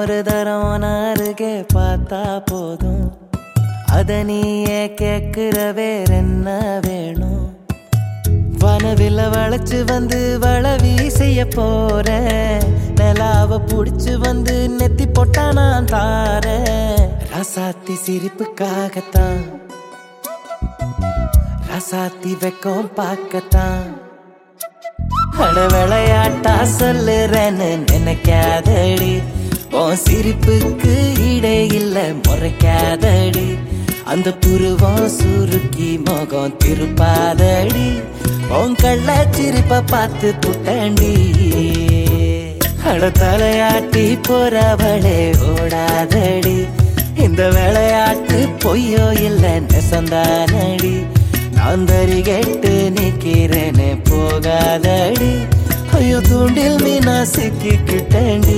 ஒரு தரம் உன் அருகே பார்த்தா போதும் அத நீயே கேக்குற வேற என்ன வேணும் வனவில வளைச்சு வந்து வளவி செய்ய போறேன் நிலாவ புடிச்சு வந்து நெத்தி போட்டா நான் தாரேன் ரசாத்தி சிரிப்புக்காகத்தான் ரசாத்தி வெக்கம் பார்க்கத்தான் அட விளையாட்டா சொல்லுறேன்னு நினைக்காதடி உன் சிரிப்புக்கு இடே இல்ல முறைக்காதடி அந்த புருவம் சுருக்கி முகம் திருப்பாதடி உன் கள்ள சிரிப்ப பார்த்து புட்டண்டி அட தலையாட்டி போறவளே ஓடாதடி இந்த விளையாட்டு பொய்யோ இல்ல நெசந்தானடி நான் தறி கேட்டு நிக்கிறேனே போகாதடி ஐயோ தூண்டில் மீனா சிக்கிக்கிட்டேன்டி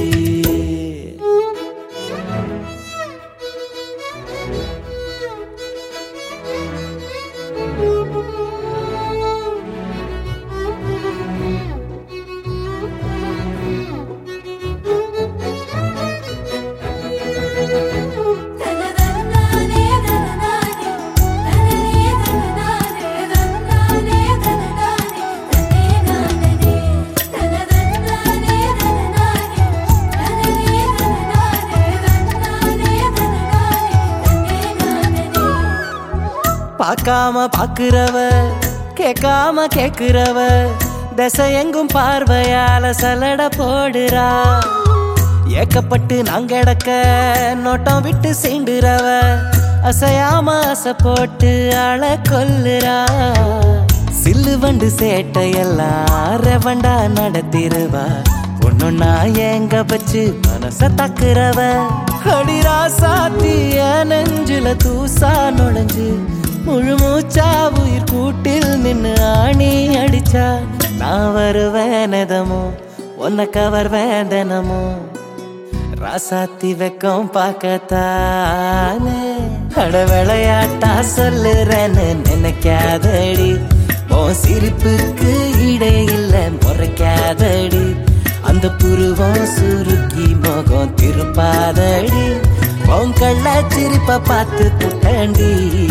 தனதனனானே தனனானே தனனே தனனானே தனனானே தனனானே தனே நானனே தனதனனானே தனனானே தனனே தனனானே தனனானே தனனானே தனே நானனே பார்க்காம பாக்குறவ கேட்காம கேக்குறவ திசை எங்கும் பார்வையால சலட போடுறா ஏக்கப்பட்டு நான் கிடக்க நோட்டம் விட்டு சீண்டுறவ அசையாம அசை போட்டு ஆள கொல்லுறா சில்லு வண்டு சேட்டையெல்லாம் ரெவண்டா நடத்திருவா ஒன்னொன்னா எங்க வச்சு மனச தக்குறவ அடிரா சாத்திய நெஞ்சுல தூசா நுழைஞ்சு முழு மூச்சா உயிர் கூட்டில் நின்னு ஆணி அடிச்சா நான் வருவேன் எதமோ உன்னை கவர் வேந்தனமோ ராசாத்தி வெக்கம் பார்க்கத்தானே அட விளையாட்டா சொல்லுறேன்னு நினைக்காதடி உன் சிரிப்புக்கு இடே இல்ல முறைக்காதடி அந்த புருவம் சுருக்கி முகம் திருப்பாதடி உன் கள்ள சிரிப்ப பார்த்து புட்டண்டி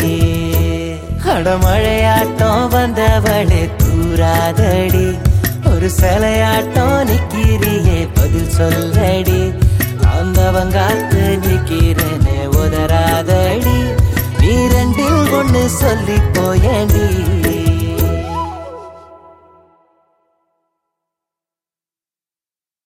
அடமழையாட்டம் வந்தவளே தூராதடி ஒரு சிலையாட்டம் நிக்கிறியே பதில் சொல்லடி ஆந்தவங்காத்து நிக்கிறேனே உதராதடி நீ ரெண்டில் ஒண்ணு சொல்லி போயடி